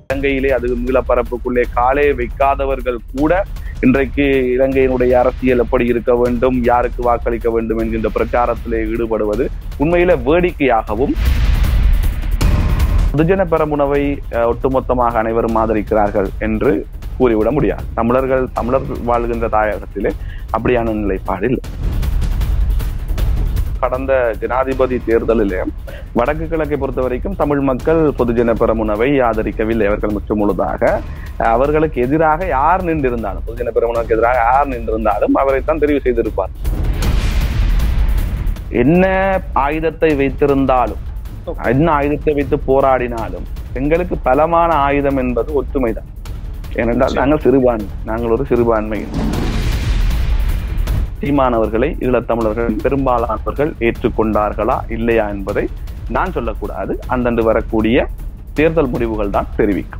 இலங்கையிலே அது நீளப்பரப்புக்குள்ளே காலே வைக்காதவர்கள் கூட இன்றைக்கு இலங்கையினுடைய அரசியல் எப்படி இருக்க வேண்டும் யாருக்கு வாக்களிக்க வேண்டும் என்கின்ற பிரச்சாரத்திலே ஈடுபடுவது உண்மையில வேடிக்கையாகவும் பொதுஜன பெரமுனவை அஹ், ஒட்டுமொத்தமாக அனைவரும் ஆதரிக்கிறார்கள் என்று கூறிவிட முடியாது தமிழர்கள் தமிழர் வாழ்கின்ற தாயகத்திலே அப்படியான நிலைப்பாடு இல்லை கடந்த ஜனாதிபதி தேர்தலிலே வடக்கு கிழக்கை பொறுத்த வரைக்கும் தமிழ் மக்கள் பொதுஜன பெரமுனவை ஆதரிக்கவில்லை அவர்கள் முற்று முழுதாக அஹ், அவர்களுக்கு எதிராக யார் நின்றிருந்தாலும் பொதுஜன பெரமுனவுக்கு எதிராக யார் நின்றிருந்தாலும் அவரைத்தான் தெரிவு செய்திருப்பார் என்ன ஆயுதத்தை வைத்திருந்தாலும் என்ன ஆயுதத்தை வைத்து போராடினாலும் எங்களுக்கு பலமான ஆயுதம் என்பது ஒற்றுமைதான் ஏனென்றால் நாங்கள் சிறுபான்மை நாங்கள் ஒரு சிறுபான்மை சீமானவர்களை ஈழத்தமிழர்கள் பெரும்பாலானவர்கள் ஏற்றுக்கொண்டார்களா இல்லையா என்பதை நான் சொல்லக்கூடாது அந்தண்டு வரக்கூடிய தேர்தல் முடிவுகள் தான் தெரிவிக்கும்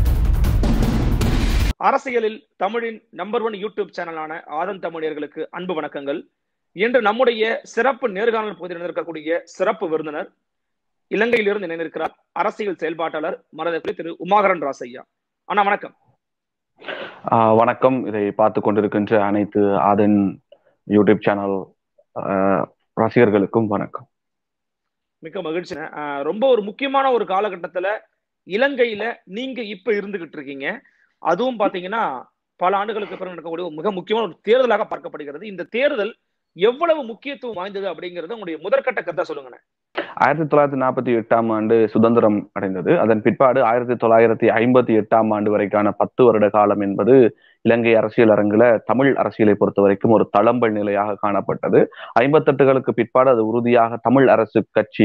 அரசியலில் தமிழின் நம்பர் ஒன் யூடியூப் சேனலான ஆதன் தமிழர்களுக்கு அன்பு வணக்கங்கள் இன்று நம்முடைய சிறப்பு நேர்காணல் பகுதியில் இருக்கக்கூடிய சிறப்பு விருந்தினர் இலங்கையிலிருந்து இணைந்திருக்கிறார் அரசியல் செயல்பாட்டாளர் மரதக்குடி திரு உமாகரன் ராசையா அண்ணா வணக்கம் ஆஹ் வணக்கம் இதை பார்த்து கொண்டிருக்கின்ற அனைத்து ஆதன் யூடியூப் சேனல் ஆஹ் ரசிகர்களுக்கும் வணக்கம் மிக்க மகிழ்ச்சி ஆஹ் ரொம்ப ஒரு முக்கியமான ஒரு காலகட்டத்துல இலங்கையில நீங்க இப்ப இருந்துகிட்டு இருக்கீங்க அதுவும் பாத்தீங்கன்னா பல ஆண்டுகளுக்கு பிறகு நடக்கக்கூடிய ஒரு மிக முக்கியமான ஒரு தேர்தலாக பார்க்கப்படுகிறது இந்த தேர்தல் எவ்வளவு முக்கியத்துவம் வாய்ந்தது அப்படிங்கறது உங்களுடைய முதற்கட்ட கருத்தை சொல்லுங்க ஆயிரத்தி தொள்ளாயிரத்தி நாற்பத்தி எட்டாம் ஆண்டு சுதந்திரம் அடைந்தது அதன் பிற்பாடு ஆயிரத்தி தொள்ளாயிரத்தி ஐம்பத்தி எட்டாம் ஆண்டு வரைக்கான பத்து வருட காலம் என்பது இலங்கை அரசியல் அரங்குல தமிழ் அரசியலை பொறுத்த வரைக்கும் ஒரு தளம்பல் நிலையாக காணப்பட்டது ஐம்பத்தெட்டுகளுக்கு பிற்பாடு அது உறுதியாக தமிழ் அரசு கட்சி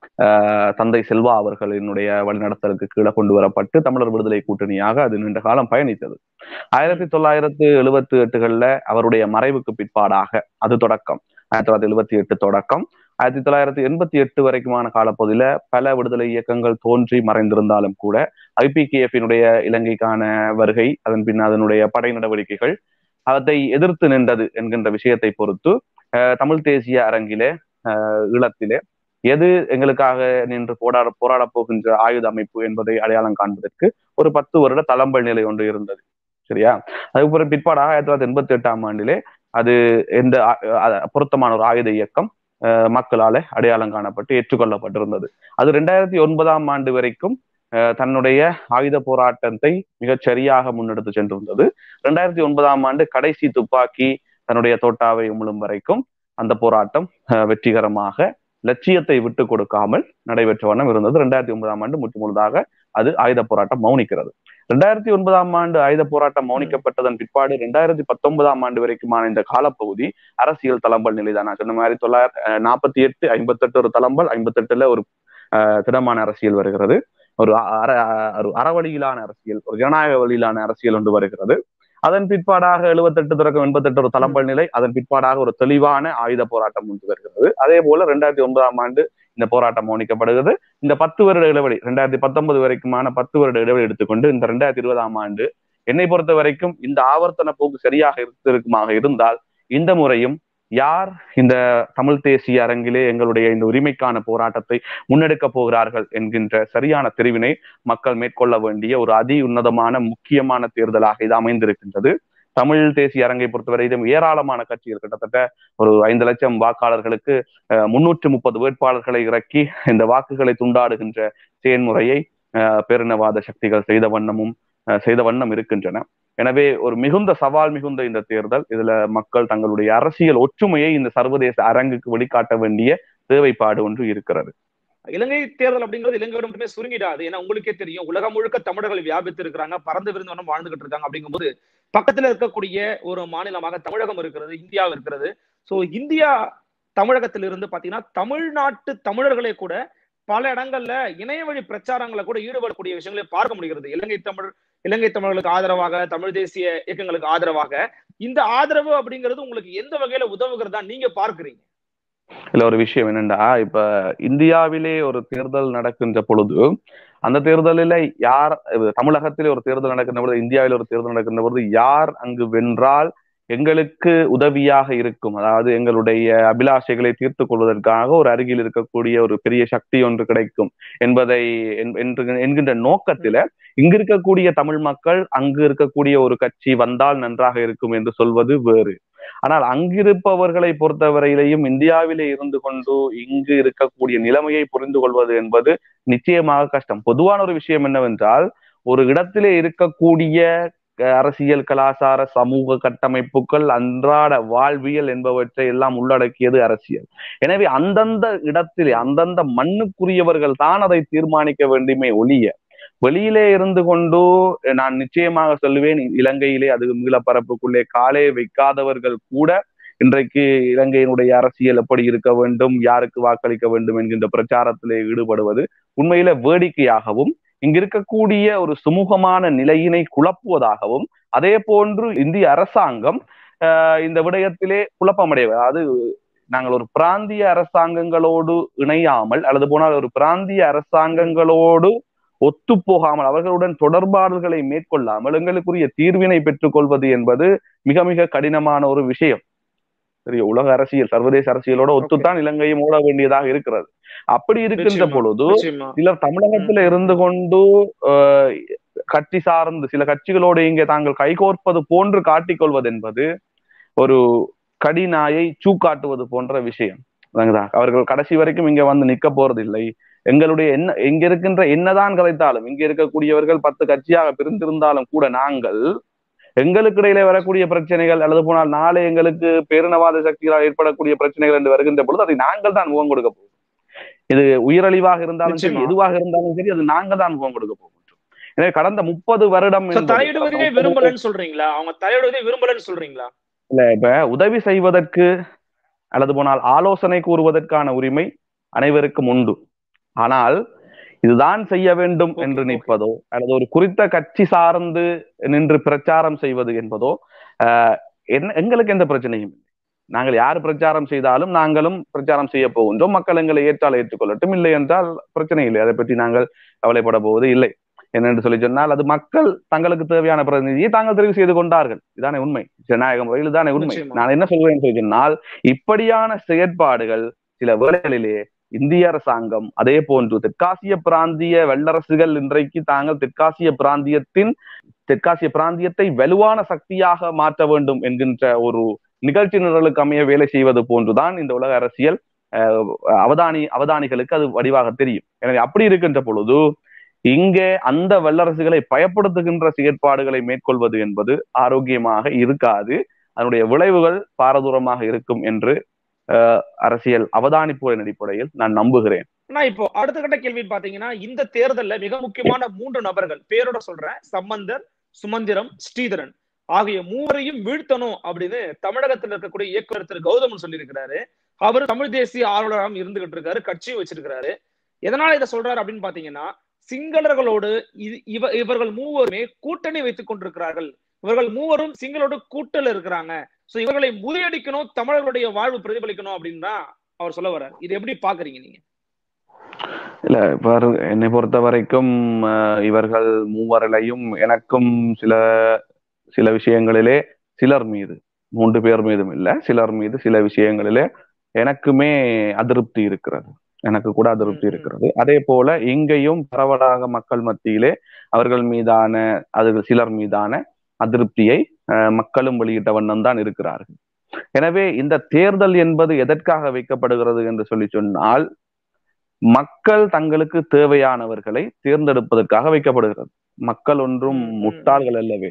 ஆஹ் தந்தை செல்வா அவர்களினுடைய வழிநடத்தலுக்கு கீழே கொண்டு வரப்பட்டு தமிழர் விடுதலை கூட்டணியாக அது நீண்ட காலம் பயணித்தது ஆயிரத்தி தொள்ளாயிரத்து எழுபத்தி எட்டுகள்ல அவருடைய மறைவுக்கு பிற்பாடாக அது தொடக்கம் ஆயிரத்தி தொள்ளாயிரத்தி எழுபத்தி எட்டு தொடக்கம் ஆயிரத்தி தொள்ளாயிரத்தி எண்பத்தி எட்டு வரைக்குமான காலப்பகுதியில பல விடுதலை இயக்கங்கள் தோன்றி மறைந்திருந்தாலும் கூட ஐபிகேஎஃபினுடைய இலங்கைக்கான வருகை அதன் பின் அதனுடைய படை நடவடிக்கைகள் அதை எதிர்த்து நின்றது என்கின்ற விஷயத்தை பொறுத்து அஹ், தமிழ் தேசிய அரங்கிலே அஹ், ஈழத்திலே எது எங்களுக்காக நின்று போராட போராடப் போகின்ற ஆயுத அமைப்பு என்பதை அடையாளம் காண்பதற்கு ஒரு பத்து வருட தளம்பல் நிலை ஒன்று இருந்தது சரியா அதுக்கு பிற்பாடாக ஆயிரத்தி தொள்ளாயிரத்தி எண்பத்தி எட்டாம் ஆண்டிலே அது எந்த ஆ- அ- பொருத்தமான ஒரு ஆயுத இயக்கம் அஹ், மக்களால அடையாளம் காணப்பட்டு ஏற்றுக்கொள்ளப்பட்டிருந்தது அது ரெண்டாயிரத்தி ஒன்பதாம் ஆண்டு வரைக்கும் அஹ், தன்னுடைய ஆயுத போராட்டத்தை மிகச் சரியாக முன்னெடுத்து சென்றிருந்தது ரெண்டாயிரத்தி ஒன்பதாம் ஆண்டு கடைசி துப்பாக்கி தன்னுடைய தோட்டாவை உமிழும் வரைக்கும் அந்த போராட்டம் அஹ், வெற்றிகரமாக லட்சியத்தை விட்டு கொடுக்காமல் நடைபெற்ற வண்ணம் இருந்தது ரெண்டாயிரத்தி ஒன்பதாம் ஆண்டு முற்று முழுதாக அது ஆயுத போராட்டம் மௌனிக்கிறது ரெண்டாயிரத்தி ஒன்பதாம் ஆண்டு ஆயுத போராட்டம் மௌனிக்கப்பட்டதன் பிற்பாடு ரெண்டாயிரத்தி பத்தொன்பதாம் ஆண்டு வரைக்குமான இந்த காலப்பகுதி அரசியல் தளம்பல் நிலைதான் நான் சொன்ன மாதிரி தொள்ளாயிரத்தி நாற்பத்தி எட்டு ஐம்பத்தெட்டு ஒரு தளம்பல் ஐம்பத்தெட்டுல ஒரு அஹ், திடமான அரசியல் வருகிறது ஒரு அற ஒரு அறவழியிலான அரசியல் ஒரு ஜனநாயக வழியிலான அரசியல் ஒன்று வருகிறது அதன் பிற்பாடாக எழுபத்தெட்டு தொடக்கம் எண்பத்தெட்டு ஒரு தளம்பல் நிலை அதன் பிற்பாடாக ஒரு தெளிவான ஆயுத போராட்டம் ஒன்று வருகிறது அதே போல ரெண்டாயிரத்தி ஒன்பதாம் ஆண்டு இந்த போராட்டம் மௌனிக்கப்படுகிறது இந்த பத்து வருட இடைவெளி ரெண்டாயிரத்தி பத்தொன்பது வரைக்குமான பத்து வருட இடைவெளி எடுத்துக்கொண்டு இந்த ரெண்டாயிரத்தி இருபதாம் ஆண்டு என்னை பொறுத்த வரைக்கும் இந்த ஆவர்த்தன போக்கு சரியாக இருக்குமாக இருந்தால் இந்த முறையும் யார் இந்த தமிழ் தேசிய அரங்கிலே எங்களுடைய இந்த உரிமைக்கான போராட்டத்தை முன்னெடுக்க போகிறார்கள் என்கின்ற சரியான தெரிவினை மக்கள் மேற்கொள்ள வேண்டிய ஒரு அதி உன்னதமான முக்கியமான தேர்தலாக இது அமைந்திருக்கின்றது தமிழ் தேசிய அரங்கை பொறுத்தவரை இதும் ஏராளமான கட்சிகள் கிட்டத்தட்ட ஒரு ஐந்து லட்சம் வாக்காளர்களுக்கு முன்னூற்று முப்பது வேட்பாளர்களை இறக்கி இந்த வாக்குகளை துண்டாடுகின்ற செயல்முறையை அஹ், பேரினவாத சக்திகள் செய்த வண்ணமும் அஹ், செய்த வண்ணம் இருக்கின்றன எனவே ஒரு மிகுந்த சவால் மிகுந்த இந்த தேர்தல் இதுல மக்கள் தங்களுடைய அரசியல் ஒற்றுமையை இந்த சர்வதேச அரங்குக்கு வெளிக்காட்ட வேண்டிய தேவைப்பாடு ஒன்று இருக்கிறது இலங்கை தேர்தல் அப்படிங்கிறது இலங்கையோட மட்டுமே சுருங்கிடாது ஏன்னா உங்களுக்கே தெரியும் உலகம் முழுக்க தமிழர்கள் வியாபித்து இருக்கிறாங்க பறந்து விருந்தவனம் வாழ்ந்துகிட்டு இருக்காங்க அப்படிங்கும்போது பக்கத்துல இருக்கக்கூடிய ஒரு மாநிலமாக தமிழகம் இருக்கிறது இந்தியா இருக்கிறது சோ இந்தியா தமிழகத்திலிருந்து பாத்தீங்கன்னா தமிழ்நாட்டு தமிழர்களே கூட பல இடங்கள்ல இணைய வழி பிரச்சாரங்களை கூட ஈடுபடக்கூடிய விஷயங்களை பார்க்க முடிகிறது இலங்கை தமிழ் இலங்கை தமிழர்களுக்கு ஆதரவாக தமிழ் தேசிய இயக்கங்களுக்கு ஆதரவாக இந்த ஆதரவு அப்படிங்கிறது உங்களுக்கு எந்த வகையில உதவுகிறதா நீங்க பார்க்கிறீங்க இல்ல ஒரு விஷயம் என்னண்டா இப்ப இந்தியாவிலே ஒரு தேர்தல் நடக்கின்ற பொழுது அந்த தேர்தலில யார் தமிழகத்திலே ஒரு தேர்தல் நடக்கின்ற பொழுது இந்தியாவில ஒரு தேர்தல் நடக்கின்ற பொழுது யார் அங்கு வென்றால் எங்களுக்கு உதவியாக இருக்கும் அதாவது எங்களுடைய அபிலாஷைகளை தீர்த்து கொள்வதற்காக ஒரு அருகில் இருக்கக்கூடிய ஒரு பெரிய சக்தி ஒன்று கிடைக்கும் என்பதை என்கின்ற நோக்கத்தில இங்கு இருக்கக்கூடிய தமிழ் மக்கள் அங்கு இருக்கக்கூடிய ஒரு கட்சி வந்தால் நன்றாக இருக்கும் என்று சொல்வது வேறு ஆனால் அங்கிருப்பவர்களை பொறுத்தவரையிலையும் இந்தியாவிலே இருந்து கொண்டு இங்கு இருக்கக்கூடிய நிலைமையை புரிந்து கொள்வது என்பது நிச்சயமாக கஷ்டம் பொதுவான ஒரு விஷயம் என்னவென்றால் ஒரு இடத்திலே இருக்கக்கூடிய அரசியல் கலாச்சார சமூக கட்டமைப்புகள் அன்றாட வாழ்வியல் என்பவற்றை எல்லாம் உள்ளடக்கியது அரசியல் எனவே அந்தந்த இடத்திலே அந்தந்த மண்ணுக்குரியவர்கள் தான் அதை தீர்மானிக்க வேண்டுமே ஒழிய வெளியிலே இருந்து கொண்டு நான் நிச்சயமாக சொல்லுவேன் இலங்கையிலே அது மீளப்பரப்புக்குள்ளே காலே வைக்காதவர்கள் கூட இன்றைக்கு இலங்கையினுடைய அரசியல் எப்படி இருக்க வேண்டும் யாருக்கு வாக்களிக்க வேண்டும் என்கின்ற பிரச்சாரத்திலே ஈடுபடுவது உண்மையில வேடிக்கையாகவும் இங்க இருக்கக்கூடிய ஒரு சுமூகமான நிலையினை குழப்புவதாகவும் அதே போன்று இந்திய அரசாங்கம் இந்த விடயத்திலே குழப்பமடைய அதாவது நாங்கள் ஒரு பிராந்திய அரசாங்கங்களோடு இணையாமல் அல்லது போனால் ஒரு பிராந்திய அரசாங்கங்களோடு ஒத்து போகாமல் அவர்களுடன் தொடர்பாடல்களை மேற்கொள்ளாமல் எங்களுக்குரிய தீர்வினை பெற்றுக் கொள்வது என்பது மிக மிக கடினமான ஒரு விஷயம் சரி உலக அரசியல் சர்வதேச அரசியலோட ஒத்துத்தான் இலங்கையும் ஓட வேண்டியதாக இருக்கிறது அப்படி இருக்கின்ற பொழுது சிலர் தமிழகத்துல இருந்து கொண்டு கட்சி சார்ந்து சில கட்சிகளோடு இங்கே தாங்கள் கைகோர்ப்பது போன்று காட்டிக்கொள்வது என்பது ஒரு கடிநாயை சூக்காட்டுவது போன்ற விஷயம் அவர்கள் கடைசி வரைக்கும் இங்க வந்து நிக்க போறது இல்லை எங்களுடைய என்ன இங்க இருக்கின்ற என்னதான் கதைத்தாலும் இங்க இருக்கக்கூடியவர்கள் பத்து கட்சியாக பிரிந்திருந்தாலும் கூட நாங்கள் எங்களுக்கு இடையில வரக்கூடிய பிரச்சனைகள் அல்லது போனால் நாளை எங்களுக்கு பேரினவாத சக்திகளால் ஏற்படக்கூடிய பிரச்சனைகள் என்று வருகின்ற பொழுது அதை நாங்கள் தான் முகம் கொடுக்க போகிறோம் இது உயிரழிவாக இருந்தாலும் சரி எதுவாக இருந்தாலும் சரி அது நாங்க தான் முகம் கொடுக்க போகின்றோம் எனவே கடந்த முப்பது வருடம் தலையிடுவதே விரும்பலன்னு சொல்றீங்களா அவங்க தலையிடுவதே விரும்பலன்னு சொல்றீங்களா இல்ல இப்ப உதவி செய்வதற்கு அல்லது போனால் ஆலோசனை கூறுவதற்கான உரிமை அனைவருக்கும் உண்டு ஆனால் இதுதான் செய்ய வேண்டும் என்று நிற்பதோ அல்லது ஒரு குறித்த கட்சி சார்ந்து நின்று பிரச்சாரம் செய்வது என்பதோ என்ன எங்களுக்கு எந்த பிரச்சனையும் இல்லை நாங்கள் யார் பிரச்சாரம் செய்தாலும் நாங்களும் பிரச்சாரம் செய்ய போகின்றோம் மக்கள் எங்களை ஏற்றால் ஏற்றுக்கொள்ளட்டும் இல்லை என்றால் பிரச்சனை இல்லை அதை பற்றி நாங்கள் கவலைப்பட போவது இல்லை என்னென்று சொல்லி சொன்னால் அது மக்கள் தங்களுக்கு தேவையான பிரதிநிதியை தாங்கள் தெரிவு செய்து கொண்டார்கள் இதானே உண்மை ஜனநாயக முறையில் தானே உண்மை நான் என்ன சொல்வேன் சொல்லி சொன்னால் இப்படியான செயற்பாடுகள் சில வேளைகளிலே இந்திய அரசாங்கம் அதே போன்று தெற்காசிய பிராந்திய வல்லரசுகள் இன்றைக்கு தாங்கள் தெற்காசிய பிராந்தியத்தின் தெற்காசிய பிராந்தியத்தை வலுவான சக்தியாக மாற்ற வேண்டும் என்கின்ற ஒரு நிகழ்ச்சி நிரலுக்கு அமைய வேலை செய்வது போன்றுதான் இந்த உலக அரசியல் அவதானி அவதானிகளுக்கு அது வடிவாக தெரியும் எனவே அப்படி இருக்கின்ற பொழுது இங்கே அந்த வல்லரசுகளை பயப்படுத்துகின்ற செயற்பாடுகளை மேற்கொள்வது என்பது ஆரோக்கியமாக இருக்காது அதனுடைய விளைவுகள் பாரதூரமாக இருக்கும் என்று அரசியல் அவதானிப்புகளின் அடிப்படையில் நான் நம்புகிறேன் நான் இப்போ அடுத்த கட்ட கேள்வி பாத்தீங்கன்னா இந்த தேர்தல்ல மிக முக்கியமான மூன்று நபர்கள் பேரோட சொல்றேன் சம்பந்தர் சுமந்திரம் ஸ்ரீதரன் ஆகிய மூவரையும் வீழ்த்தணும் அப்படின்னு தமிழகத்தில் இருக்கக்கூடிய இயக்குனர் திரு கௌதமன் சொல்லியிருக்கிறாரு அவர் தமிழ் தேசிய ஆர்வலராக இருந்துகிட்டு இருக்காரு கட்சியும் வச்சிருக்கிறாரு எதனால இதை சொல்றாரு அப்படின்னு பாத்தீங்கன்னா சிங்களர்களோடு இவ இவர்கள் மூவருமே கூட்டணி வைத்துக் கொண்டிருக்கிறார்கள் இவர்கள் மூவரும் சிங்களோடு கூட்டல் இருக்கிறாங்க சோ இவர்களை முறியடிக்கணும் தமிழர்களுடைய வாழ்வு பிரதிபலிக்கணும் அப்படின்னு தான் அவர் சொல்ல வர்றார் இது எப்படி பாக்குறீங்க நீங்க இல்ல பாரு என்னை பொறுத்த வரைக்கும் இவர்கள் மூவரிலையும் எனக்கும் சில சில விஷயங்களிலே சிலர் மீது மூன்று பேர் மீதும் இல்ல சிலர் மீது சில விஷயங்களிலே எனக்குமே அதிருப்தி இருக்கிறது எனக்கு கூட அதிருப்தி இருக்கிறது அதே போல இங்கேயும் பரவலாக மக்கள் மத்தியிலே அவர்கள் மீதான அது சிலர் மீதான அதிருப்தியை மக்களும் வெளியிட்ட வண்ணம் தான் இருக்கிறார்கள் எனவே இந்த தேர்தல் என்பது எதற்காக வைக்கப்படுகிறது என்று சொல்லி சொன்னால் மக்கள் தங்களுக்கு தேவையானவர்களை தேர்ந்தெடுப்பதற்காக வைக்கப்படுகிறது மக்கள் ஒன்றும் முட்டாள்கள் அல்லவே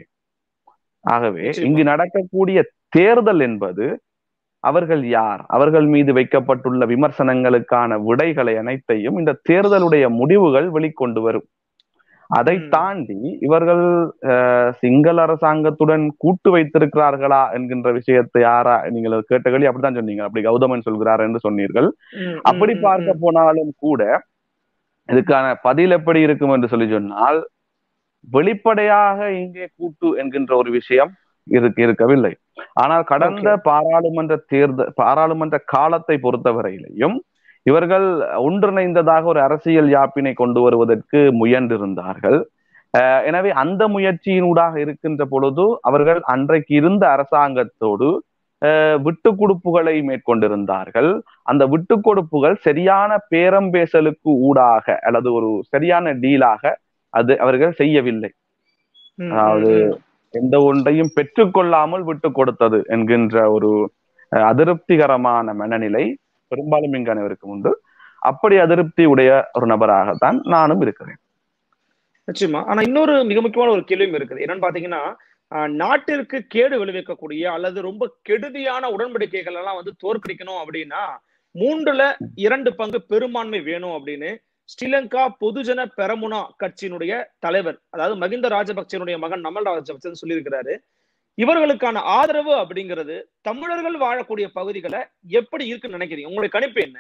ஆகவே இங்கு நடக்கக்கூடிய தேர்தல் என்பது அவர்கள் யார் அவர்கள் மீது வைக்கப்பட்டுள்ள விமர்சனங்களுக்கான விடைகளை அனைத்தையும் இந்த தேர்தலுடைய முடிவுகள் வெளிக்கொண்டு வரும் அதை தாண்டி இவர்கள் சிங்கள அரசாங்கத்துடன் கூட்டு வைத்திருக்கிறார்களா என்கின்ற விஷயத்தை யாரா நீங்கள் கேட்ட கேள்வி அப்படித்தான் சொன்னீங்க அப்படி கௌதமன் சொல்கிறார் என்று சொன்னீர்கள் அப்படி பார்க்க போனாலும் கூட இதுக்கான பதில் எப்படி இருக்கும் என்று சொல்லி சொன்னால் வெளிப்படையாக இங்கே கூட்டு என்கின்ற ஒரு விஷயம் இருக்கு இருக்கவில்லை ஆனால் கடந்த பாராளுமன்ற தேர்தல் பாராளுமன்ற காலத்தை பொறுத்தவரையிலையும் இவர்கள் ஒன்றிணைந்ததாக ஒரு அரசியல் யாப்பினை கொண்டு வருவதற்கு முயன்றிருந்தார்கள் அஹ் எனவே அந்த முயற்சியினூடாக இருக்கின்ற பொழுது அவர்கள் அன்றைக்கு இருந்த அரசாங்கத்தோடு அஹ் விட்டு கொடுப்புகளை மேற்கொண்டிருந்தார்கள் அந்த விட்டு கொடுப்புகள் சரியான பேரம் பேசலுக்கு ஊடாக அல்லது ஒரு சரியான டீலாக அது அவர்கள் செய்யவில்லை ம், அதாவது ம், ம். எந்த ஒன்றையும் பெற்றுக்கொள்ளாமல் விட்டு கொடுத்தது என்கின்ற ஒரு அஹ், அதிருப்திகரமான மனநிலை பெரும்பாலும் இங்கு அனைவருக்கும் உண்டு அப்படி அதிருப்தி உடைய ஒரு நபராகத்தான் நானும் இருக்கிறேன் நிச்சயமா ஆனா இன்னொரு மிக முக்கியமான ஒரு கேள்வியும் இருக்குது என்னன்னு பாத்தீங்கன்னா ஆஹ், நாட்டிற்கு கேடு விளைவிக்கக்கூடிய அல்லது ரொம்ப கெடுதியான உடன்படிக்கைகள் எல்லாம் வந்து தோற்கடிக்கணும் அப்படின்னா மூன்றுல இரண்டு பங்கு பெரும்பான்மை வேணும் அப்படின்னு ஸ்ரீலங்கா பொதுஜன பெரமுனா கட்சியினுடைய தலைவர் அதாவது மகிந்த ராஜபக்சேனுடைய மகன் நமல் ராஜபக்சே சொல்லியிருக்கிறாரு இவர்களுக்கான ஆதரவு அப்படிங்கிறது தமிழர்கள் வாழக்கூடிய பகுதிகளை எப்படி இருக்குன்னு நினைக்கிறீங்க உங்களுடைய கணிப்பு என்ன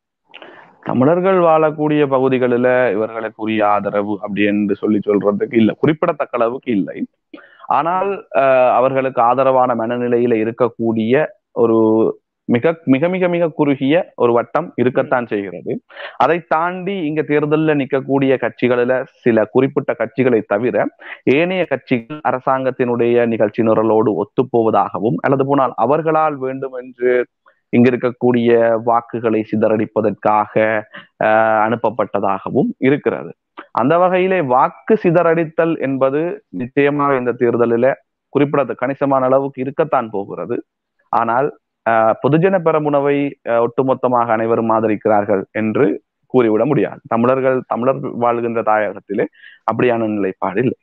தமிழர்கள் வாழக்கூடிய பகுதிகளில இவர்களுக்குரிய ஆதரவு அப்படி என்று சொல்லி சொல்றதுக்கு இல்லை குறிப்பிடத்தக்க அளவுக்கு இல்லை ஆனால் அஹ், அவர்களுக்கு ஆதரவான மனநிலையில இருக்கக்கூடிய ஒரு மிக மிக மிக மிக குறுகிய ஒரு வட்டம் இருக்கத்தான் செய்கிறது அதை தாண்டி இங்க தேர்தலில் நிற்கக்கூடிய கட்சிகளில சில குறிப்பிட்ட கட்சிகளை தவிர ஏனைய கட்சிகள் அரசாங்கத்தினுடைய நிகழ்ச்சி நிரலோடு ஒத்துப்போவதாகவும் அல்லது போனால் அவர்களால் வேண்டும் என்று இங்க இருக்கக்கூடிய வாக்குகளை சிதறடிப்பதற்காக ஆஹ், அனுப்பப்பட்டதாகவும் இருக்கிறது அந்த வகையிலே வாக்கு சிதறடித்தல் என்பது நிச்சயமாக இந்த தேர்தலில குறிப்பிடத்த கணிசமான அளவுக்கு இருக்கத்தான் போகிறது ஆனால் ஆஹ், பொதுஜன பெரமுனவை ஆஹ், ஒட்டுமொத்தமாக அனைவரும் ஆதரிக்கிறார்கள் என்று கூறிவிட முடியாது தமிழர்கள் தமிழர் வாழ்கின்ற தாயகத்திலே அப்படியான நிலைப்பாடு இல்லை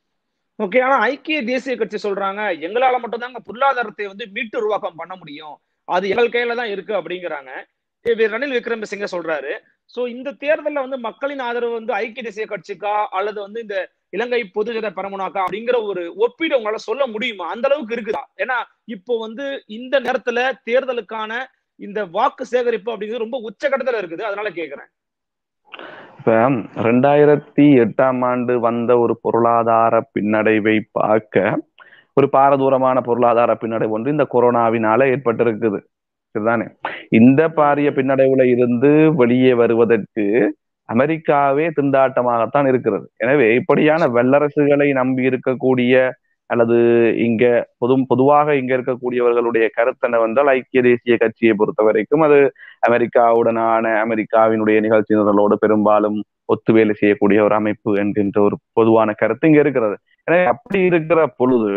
ஓகே ஆனா ஐக்கிய தேசிய கட்சி சொல்றாங்க எங்களால மட்டும்தாங்க பொருளாதாரத்தை வந்து மீட்டு உருவாக்கம் பண்ண முடியும் அது எங்கள் கையில தான் இருக்கு அப்படிங்கிறாங்க இது ரணில் விக்ரமசிங்க சொல்றாரு சோ இந்த தேர்தல்ல வந்து மக்களின் ஆதரவு வந்து ஐக்கிய தேசிய கட்சிக்கா அல்லது வந்து இந்த இலங்கை பொதுஜன பெரமுனாக்கா அப்படிங்கிற ஒரு ஒப்பீடு உங்களால சொல்ல முடியுமா அந்த அளவுக்கு இருக்குதா ஏன்னா இப்போ வந்து இந்த நேரத்துல தேர்தலுக்கான இந்த வாக்கு சேகரிப்பு அப்படிங்கிறது ரொம்ப உச்சகட்டத்துல இருக்குது அதனால கேக்குறேன் இப்ப ரெண்டாயிரத்தி எட்டாம் ஆண்டு வந்த ஒரு பொருளாதார பின்னடைவை பார்க்க ஒரு பாரதூரமான பொருளாதார பின்னடைவு ஒன்று இந்த கொரோனாவினால ஏற்பட்டிருக்குது சரிதானே இந்த பாரிய பின்னடைவுல இருந்து வெளியே வருவதற்கு அமெரிக்காவே திண்டாட்டமாகத்தான் இருக்கிறது எனவே இப்படியான வல்லரசுகளை நம்பி இருக்கக்கூடிய அல்லது இங்க பொது பொதுவாக இங்க இருக்கக்கூடியவர்களுடைய கருத்தனை வந்தால் ஐக்கிய தேசிய கட்சியை பொறுத்த வரைக்கும் அது அமெரிக்காவுடனான அமெரிக்காவினுடைய நிகழ்ச்சி நிரலோடு பெரும்பாலும் ஒத்து வேலை செய்யக்கூடிய ஒரு அமைப்பு என்கின்ற ஒரு பொதுவான கருத்து இங்க இருக்கிறது எனவே அப்படி இருக்கிற பொழுது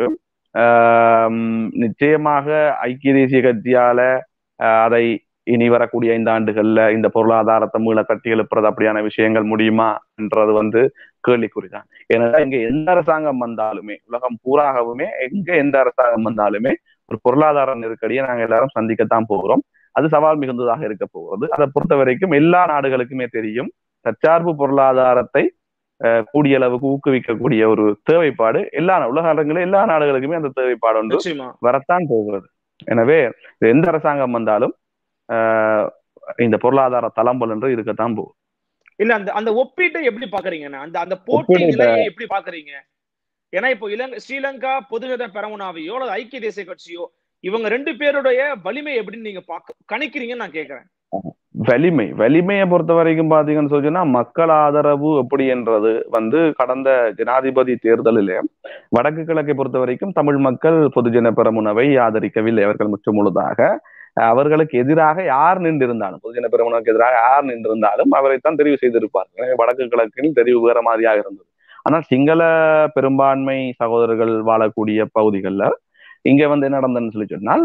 ஆஹ் நிச்சயமாக ஐக்கிய தேசிய கட்சியால ஆஹ் அதை இனி வரக்கூடிய ஐந்து ஆண்டுகள்ல இந்த பொருளாதாரத்தை மீள கட்டி எழுப்புறது அப்படியான விஷயங்கள் முடியுமா என்றது வந்து கேள்விக்குறிதான் ஏன்னா இங்க எந்த அரசாங்கம் வந்தாலுமே உலகம் பூராகவுமே எங்க எந்த அரசாங்கம் வந்தாலுமே ஒரு பொருளாதார நெருக்கடியை நாங்க எல்லாரும் சந்திக்கத்தான் போகிறோம் அது சவால் மிகுந்ததாக இருக்க போகிறது அதை பொறுத்த வரைக்கும் எல்லா நாடுகளுக்குமே தெரியும் தற்சார்பு பொருளாதாரத்தை கூடிய அளவுக்கு ஊக்குவிக்கக்கூடிய ஒரு தேவைப்பாடு எல்லா உலக அரங்கிலும் எல்லா நாடுகளுக்குமே அந்த தேவைப்பாடு ஒன்று நிச்சயமா வரத்தான் போகிறது எனவே எந்த அரசாங்கம் வந்தாலும் ஆஹ் இந்த பொருளாதார தளம்பல் என்று இருக்கத்தான் போகும் இல்ல அந்த அந்த ஒப்பீட்டை எப்படி பாக்குறீங்க அந்த அந்த போட்டி ஒப்பீடு நிலையை எப்படி பாக்குறீங்க ஏன்னா இப்போ இலங்கை ஸ்ரீலங்கா பொதுஜன பெரமுனாவையோ அல்லது ஐக்கிய தேசிய கட்சியோ இவங்க ரெண்டு பேருடைய வலிமை எப்படின்னு நீங்க பாக்க கணிக்கிறீங்கன்னு நான் கேக்குறேன் வலிமை வலிமையை பொறுத்த வரைக்கும் பாத்தீங்கன்னு சொன்னா மக்கள் ஆதரவு எப்படி என்றது வந்து கடந்த ஜனாதிபதி தேர்தலிலே வடக்கு கிழக்கை பொறுத்த வரைக்கும் தமிழ் மக்கள் பொதுஜன பெரமுனவை ஆதரிக்கவில்லை அவர்கள் முற்று முழுதாக அவர்களுக்கு எதிராக யார் நின்றிருந்தாலும் பொதுஜன பெருமனுக்கு எதிராக யார் நின்றிருந்தாலும் அவரைத்தான் தெரிவு செய்திருப்பார் எனவே வடக்கு கிழக்கில் தெரிவு வேற மாதிரியாக இருந்தது ஆனால் சிங்கள பெரும்பான்மை சகோதரர்கள் வாழக்கூடிய பகுதிகளில் இங்க வந்து என்ன நடந்ததுன்னு சொல்லி சொன்னால்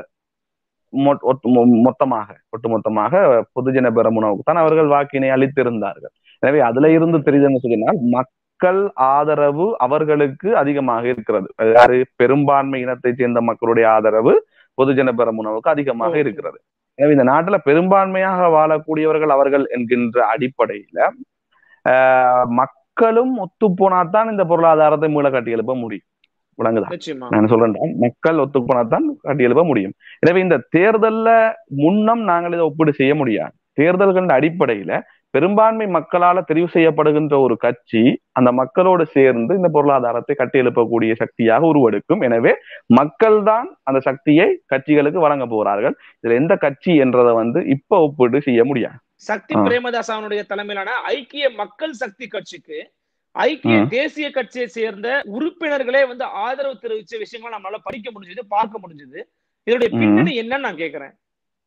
மொத்தமாக ஒட்டுமொத்தமாக பொதுஜன பெரமுனவுக்கு தான் அவர்கள் வாக்கினை அளித்திருந்தார்கள் எனவே அதுல இருந்து தெரியுதுன்னு சொன்னால் மக்கள் ஆதரவு அவர்களுக்கு அதிகமாக இருக்கிறது யாரு பெரும்பான்மை இனத்தை சேர்ந்த மக்களுடைய ஆதரவு பொதுஜன பெரமுனவுக்கு அதிகமாக இருக்கிறது எனவே இந்த நாட்டுல பெரும்பான்மையாக வாழக்கூடியவர்கள் அவர்கள் என்கின்ற அடிப்படையில மக்களும் ஒத்து போனாதான் இந்த பொருளாதாரத்தை மீள கட்டி எழுப்ப முடியும் விளங்குதா நான் சொல்றேன் மக்கள் ஒத்து போனாதான் கட்டி எழுப்ப முடியும் எனவே இந்த தேர்தல்ல முன்னம் நாங்கள் இதை ஒப்பீடு செய்ய முடியாது தேர்தல்களின் அடிப்படையில பெரும்பான்மை மக்களால தெரிவு செய்யப்படுகின்ற ஒரு கட்சி அந்த மக்களோடு சேர்ந்து இந்த பொருளாதாரத்தை கட்டி எழுப்பக்கூடிய சக்தியாக உருவெடுக்கும் எனவே மக்கள் தான் அந்த சக்தியை கட்சிகளுக்கு வழங்க போகிறார்கள் இதுல எந்த கட்சி என்றதை வந்து இப்ப ஒப்பீடு செய்ய முடியாது சக்தி பிரேமதாஸ் அவனுடைய தலைமையிலான ஐக்கிய மக்கள் சக்தி கட்சிக்கு ஐக்கிய ம். தேசிய கட்சியை சேர்ந்த உறுப்பினர்களே வந்து ஆதரவு தெரிவிச்ச விஷயங்களை நம்மளால படிக்க முடிஞ்சது பார்க்க முடிஞ்சது இதோடைய ம். பின்னணி என்னன்னு நான் கேக்குறேன்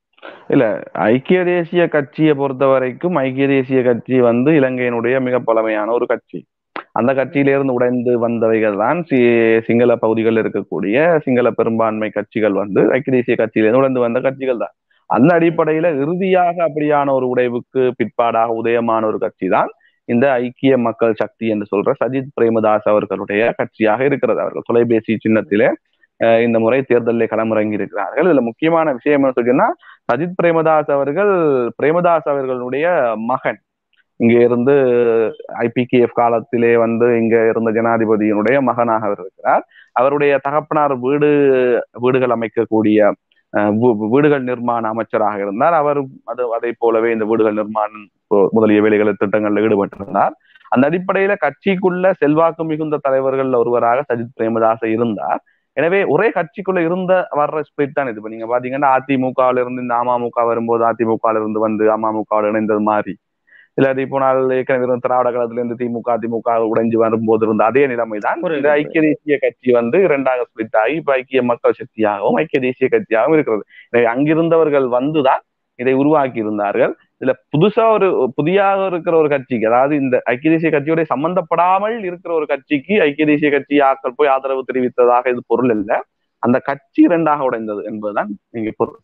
ஐக்கிய தேசிய கட்சியை பொறுத்த வரைக்கும் ஐக்கிய தேசிய கட்சி வந்து இலங்கையினுடைய மிக பழமையான ஒரு கட்சி அந்த கட்சியிலிருந்து உடைந்து வந்தவைகள் தான் சி- சிங்கள பகுதிகளில் இருக்கக்கூடிய சிங்கள பெரும்பான்மை கட்சிகள் வந்து ஐக்கிய தேசிய கட்சியிலிருந்து உடைந்து வந்த கட்சிகள் தான் அந்த அடிப்படையில இறுதியாக அப்படியான ஒரு உடைவுக்கு பிற்பாடாக உதயமான ஒரு கட்சி தான் இந்த ஐக்கிய மக்கள் சக்தி என்று சொல்ற சஜித் பிரேமதாஸ் அவர்களுடைய கட்சியாக இருக்கிறது அவர்கள் தொலைபேசி சின்னத்திலே அஹ், இந்த முறை தேர்தலில் களமிறங்கி இருக்கிறார்கள் இதுல முக்கியமான விஷயம் என்ன சொல்லினா சஜித் பிரேமதாஸ் அவர்கள் பிரேமதாஸ் அவர்களுடைய மகன் இங்க இருந்து ஐபிகேஎஃப் காலத்திலே வந்து இங்க இருந்த ஜனாதிபதியினுடைய மகனாக அவர் இருக்கிறார் அவருடைய தகப்பனார் வீடு வீடுகள் அமைக்கக்கூடிய அஹ், வீ- வீடுகள் நிர்மாண அமைச்சராக இருந்தார் அவர் அது அதை போலவே இந்த வீடுகள் நிர்மாணம் போ- முதலிய வேலைகள் திட்டங்களில் ஈடுபட்டிருந்தார் அந்த அடிப்படையில கட்சிக்குள்ள செல்வாக்கு மிகுந்த தலைவர்கள் ஒருவராக சஜித் பிரேமதாஸ் இருந்தார் எனவே ஒரே கட்சிக்குள்ள இருந்த வர்ற ஸ்பிரிட் தான் இது இப்ப நீங்க பாத்தீங்கன்னா அதிமுகவில இருந்து இந்த அமமுக வரும்போது அதிமுகவில இருந்து வந்து அமமுகவில் இணைந்தது மாதிரி இல்லாட்டி போனால் ஏற்கனவே இருந்த திராவிட கழகத்துல இருந்து திமுக அதிமுக உடைஞ்சு வரும்போது இருந்த அதே நிலைமை தான் புரியுது, இந்த ஐக்கிய தேசிய கட்சி வந்து இரண்டாக ஸ்பிளிட் ஆகி இப்ப ஐக்கிய மக்கள் சக்தியாகவும் ஐக்கிய தேசிய கட்சியாகவும் இருக்கிறது எனவே அங்கிருந்தவர்கள் வந்துதான் இதை உருவாக்கி இருந்தார்கள் இதுல புதுசா ஒரு புதியாக இருக்கிற ஒரு கட்சிக்கு அதாவது இந்த ஐக்கிய தேசிய கட்சியோட சம்பந்தப்படாமல் இருக்கிற ஒரு கட்சிக்கு ஐக்கிய தேசிய கட்சி ஆட்கள் போய் ஆதரவு தெரிவித்ததாக இது பொருள் இல்ல அந்த கட்சி இரண்டாக உடைந்தது என்பதுதான் இங்க பொருள்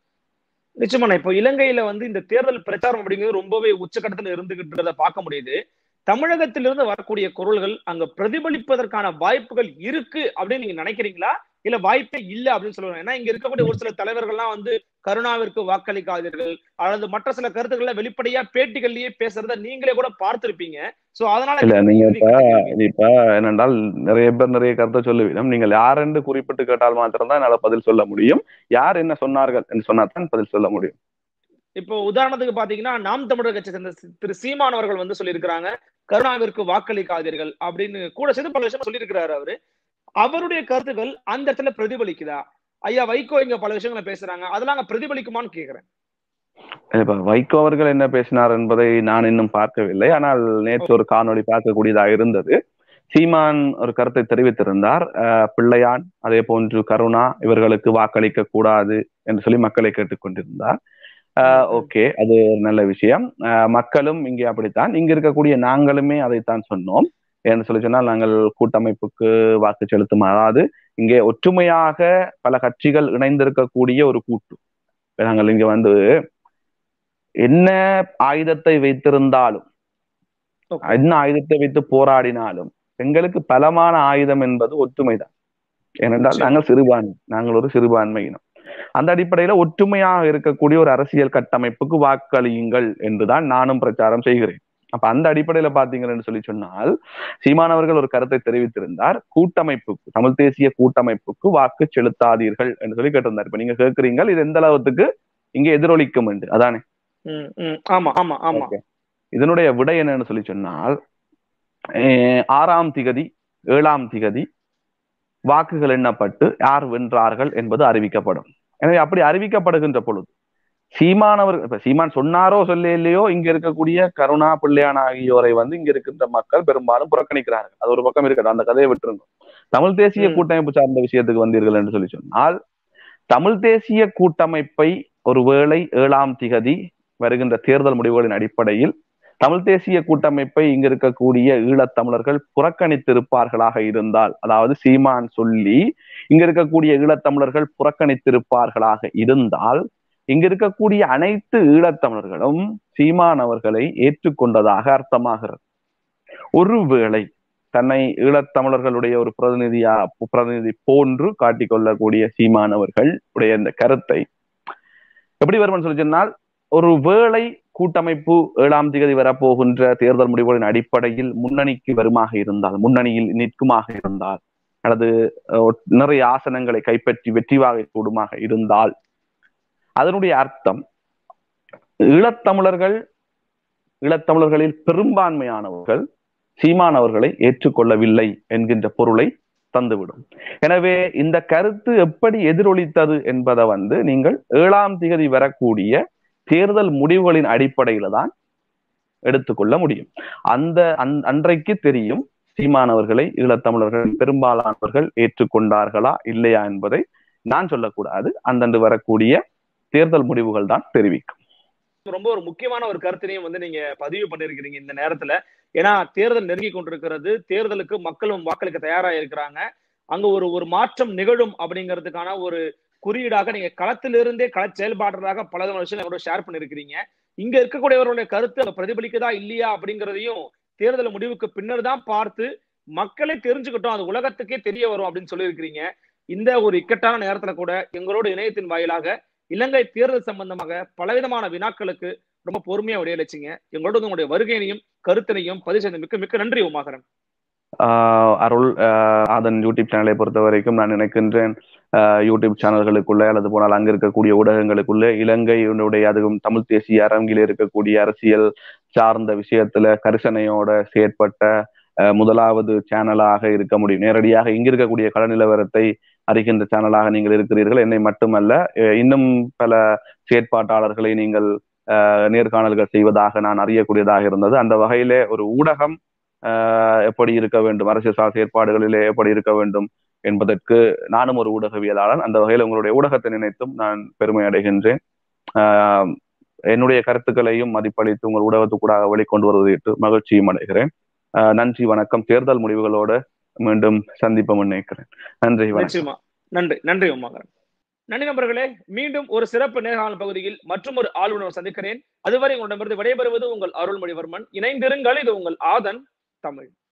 நிச்சயமா இப்போ இலங்கையில வந்து இந்த தேர்தல் பிரச்சாரம் அப்படிங்கிறது ரொம்பவே உச்சக்கட்டத்துல இருந்துகிட்டு பார்க்க முடியுது தமிழகத்திலிருந்து வரக்கூடிய குரல்கள் அங்க பிரதிபலிப்பதற்கான வாய்ப்புகள் இருக்கு அப்படின்னு நீங்க நினைக்கிறீங்களா இல்ல வாய்ப்பே இல்ல அப்படின்னு சொல்லுவாங்க ஏன்னா இங்க இருக்கக்கூடிய ஒரு சில தலைவர்கள்லாம் வந்து கருணாவிற்கு வாக்களிக்காதீர்கள் அல்லது மற்ற சில கருத்துக்களை வெளிப்படையா பேட்டிகள்லயே பேசுறத நீங்களே கூட பார்த்திருப்பீங்க சோ அதனால இல்ல இந்த நீங்க இறுதி இப்ப கட்டத்துல இது இப்ப என்னென்றால் நிறைய பேர் நிறைய கருத்தை சொல்லுவீங்க நீங்கள் யார் என்று குறிப்பிட்டு கேட்டால் மாத்திரம்தான் என்னால பதில் சொல்ல முடியும் யார் என்ன சொன்னார்கள் என்று சொன்னாதான் பதில் சொல்ல முடியும் இப்போ உதாரணத்துக்கு பாத்தீங்கன்னா நாம் தமிழர் கட்சி சேர்ந்த சி- திரு சீமான் அவர்கள் வந்து சொல்லியிருக்கிறாங்க கருணாவிற்கு வாக்களிக்காதீர்கள் அப்படின்னு கூட சேர்ந்து பல விஷயம் சொல்லியிருக்கிறாரு அவரு அவருடைய கருத்துக்கள் அந்த இடத்துல பிரதிபலிக்குதா ஐயா வைகோ இங்க பல விஷயங்களை பேசுறாங்க அதெல்லாம் அங்க பிரதிபலிக்குமான்னு கேக்குறேன் இப்ப வைகோ அவர்கள் என்ன பேசினார் என்பதை நான் இன்னும் பார்க்கவில்லை ஆனால் நேற்று ஒரு காணொளி பார்க்கக்கூடியதாக இருந்தது சீமான் ஒரு கருத்தை தெரிவித்திருந்தார் அஹ், பிள்ளையான் அதே போன்று கருணா இவர்களுக்கு வாக்களிக்க கூடாது என்று சொல்லி மக்களை கேட்டுக்கொண்டிருந்தார் ஓகே அது ஒரு நல்ல விஷயம் அஹ், மக்களும் இங்கே அப்படித்தான் இங்க இருக்கக்கூடிய நாங்களுமே அதைத்தான் சொன்னோம் என்று சொல்லி சொன்னால் நாங்கள் கூட்டமைப்புக்கு வாக்கு செலுத்தும் அதாவது இங்கே ஒற்றுமையாக பல கட்சிகள் இணைந்திருக்கக்கூடிய ஒரு கூட்டு நாங்கள் இங்க வந்து என்ன ஆயுதத்தை வைத்திருந்தாலும் Okay. என்ன ஆயுதத்தை வைத்து போராடினாலும் எங்களுக்கு பலமான ஆயுதம் என்பது ஒற்றுமைதான் ஏனென்றால் நிச்சயம். நாங்கள் சிறுபான்மை நாங்கள் ஒரு சிறுபான்மையினம் அந்த அடிப்படையில ஒற்றுமையாக இருக்கக்கூடிய ஒரு அரசியல் கட்டமைப்புக்கு வாக்களியுங்கள் என்றுதான் நானும் பிரச்சாரம் செய்கிறேன் அப்ப அந்த அடிப்படையில பாத்தீங்கன்னு சொல்லி சொன்னால் சீமானவர்கள் ஒரு கருத்தை தெரிவித்திருந்தார் கூட்டமைப்புக்கு தமிழ் தேசிய கூட்டமைப்புக்கு வாக்கு செலுத்தாதீர்கள் என்று சொல்லி கேட்டிருந்தார் இப்ப நீங்க கேட்கிறீங்கள் இது எந்த அளவுக்கு இங்க எதிரொலிக்கும் என்று அதானே ம், ம். ஆமா ஆமா ஆமா Okay. இதனுடைய விடை என்னன்னு சொல்லி சொன்னால் அஹ் ஆறாம் திகதி ஏழாம் திகதி வாக்குகள் எண்ணப்பட்டு யார் வென்றார்கள் என்பது அறிவிக்கப்படும் எனவே அப்படி அறிவிக்கப்படுகின்ற பொழுது சீமானவர் இப்ப சீமான் சொன்னாரோ சொல்லலையோ இங்க இருக்கக்கூடிய கருணா பிள்ளையான் ஆகியோரை வந்து இங்க இருக்கின்ற மக்கள் பெரும்பாலும் புறக்கணிக்கிறார்கள் அது ஒரு பக்கம் இருக்குது அந்த கதையை விட்டுருங்க தமிழ் தேசிய ம். கூட்டமைப்பு சார்ந்த விஷயத்துக்கு வந்தீர்கள் என்று சொல்லி சொன்னால் தமிழ் தேசிய கூட்டமைப்பை ஒருவேளை ஏழாம் திகதி வருகின்ற தேர்தல் முடிவுகளின் அடிப்படையில் தமிழ் தேசிய கூட்டமைப்பை இங்க இருக்கக்கூடிய ஈழத்தமிழர்கள் புறக்கணித்திருப்பார்களாக இருந்தால் அதாவது சீமான் சொல்லி இங்க இருக்கக்கூடிய ஈழத்தமிழர்கள் புறக்கணித்திருப்பார்களாக இருந்தால் இங்க இருக்கக்கூடிய அனைத்து ஈழத்தமிழர்களும் சீமான் அவர்களை ஏற்றுக்கொண்டதாக அர்த்தமாகிறது ஒருவேளை தன்னை ஈழத்தமிழர்களுடைய ஒரு பிரதிநிதியா பிரதிநிதி போன்று காட்டிக்கொள்ளக்கூடிய சீமானவர்கள் உடைய இந்த கருத்தை எப்படி வரும்னு சொல்லி சொன்னால் ஒரு வேளை கூட்டமைப்பு ஏழாம் தேதி வரப்போகின்ற தேர்தல் முடிவுகளின் அடிப்படையில் முன்னணிக்கு வருமாக இருந்தால் முன்னணியில் நிற்குமாக இருந்தால் அல்லது அஹ், நிறைய ஆசனங்களை கைப்பற்றி வெற்றி வாகை கூடுமாக இருந்தால் அதனுடைய அர்த்தம் ஈழத்தமிழர்கள் ஈழத்தமிழர்களில் பெரும்பான்மையானவர்கள் சீமானவர்களை ஏற்றுக்கொள்ளவில்லை என்கின்ற பொருளை தந்துவிடும் எனவே இந்த கருத்து எப்படி எதிரொலித்தது என்பதை வந்து நீங்கள் ஏழாம் திகதி வரக்கூடிய தேர்தல் முடிவுகளின் அடிப்படையில தான் எடுத்துக்கொள்ள முடியும் அந்த அன்றைக்கு தெரியும் சீமானவர்களை ஈழத்தமிழர்கள் பெரும்பாலானவர்கள் ஏற்றுக்கொண்டார்களா இல்லையா என்பதை நான் சொல்லக்கூடாது அந்தண்டு வரக்கூடிய தேர்தல் முடிவுகள் தான் தெரிவிக்கும் ரொம்ப ஒரு முக்கியமான ஒரு கருத்தினையும் வந்து நீங்க பதிவு பண்ணிருக்கிறீங்க இந்த நேரத்துல ஏன்னா தேர்தல் நெருங்கி கொண்டிருக்கிறது தேர்தலுக்கு மக்களும் வாக்களிக்க தயாரா இருக்கிறாங்க அங்க ஒரு ஒரு மாற்றம் நிகழும் அப்படிங்கிறதுக்கான ஒரு குறியீடாக நீங்க களத்திலிருந்தே கள செயல்பாடுறதாக பல விஷயம் ஷேர் பண்ணிருக்கிறீங்க இங்க இருக்கக்கூடியவர்களுடைய கருத்து பிரதிபலிக்குதா இல்லையா அப்படிங்கிறதையும் தேர்தல் முடிவுக்கு பின்னர் தான் பார்த்து மக்களே தெரிஞ்சுக்கிட்டோம் அது உலகத்துக்கே தெரிய வரும் அப்படின்னு சொல்லியிருக்கிறீங்க இந்த ஒரு இக்கட்டான நேரத்துல கூட எங்களோட இணையத்தின் வாயிலாக இலங்கை தேர்தல் சம்பந்தமாக பலவிதமான வினாக்களுக்கு ரொம்ப பொறுமையா விடையளிச்சிங்க எங்களோட உங்களுடைய வருகையினையும் கருத்தினையும் பதிவு செய்த மிக்க மிக்க நன்றி உமாகரன் அருள் அதன் யூடியூப் சேனலை பொறுத்த வரைக்கும் நான் நினைக்கின்றேன் யூடியூப் சேனல்களுக்குள்ள அல்லது போனால் அங்க இருக்கக்கூடிய ஊடகங்களுக்குள்ள இலங்கையினுடைய அதுவும் தமிழ் தேசிய அரங்கில் இருக்கக்கூடிய அரசியல் சார்ந்த விஷயத்துல கரிசனையோட செயற்பட்ட முதலாவது சேனலாக இருக்க முடியும் நேரடியாக இங்க இருக்கக்கூடிய கள நிலவரத்தை அறிகின்ற சேனலாக நீங்கள் இருக்கிறீர்கள் என்னை மட்டுமல்ல இன்னும் பல செயற்பாட்டாளர்களை நீங்கள் நேர்காணல்கள் செய்வதாக நான் அறியக்கூடியதாக இருந்தது அந்த வகையிலே ஒரு ஊடகம் எப்படி இருக்க வேண்டும் அரசியல் சார் செயற்பாடுகளிலே எப்படி இருக்க வேண்டும் என்பதற்கு நானும் ஒரு ஊடகவியலாளன் அந்த வகையில் உங்களுடைய ஊடகத்தை நினைத்தும் நான் பெருமை அடைகின்றேன் என்னுடைய கருத்துக்களையும் மதிப்பளித்து உங்கள் ஊடகத்துக்கூடாக வெளிக்கொண்டு வருவதற்கு மகிழ்ச்சியும் அடைகிறேன் நன்றி வணக்கம் தேர்தல் முடிவுகளோட மீண்டும் சந்திப்போம் நினைக்கிறேன் நன்றி வணக்கம் நன்றி நன்றி உமாகரன் நன்றி நண்பர்களே மீண்டும் ஒரு சிறப்பு நேர்காணல் பகுதியில் மற்றும் ஒரு ஆளுநர் சந்திக்கிறேன் அதுவரை உங்களிடமிருந்து விடைபெறுவது உங்கள் அருள்மொழிவர்மன் இணைந்திருங்கள் இது உங்கள் ஆதன் தமிழ்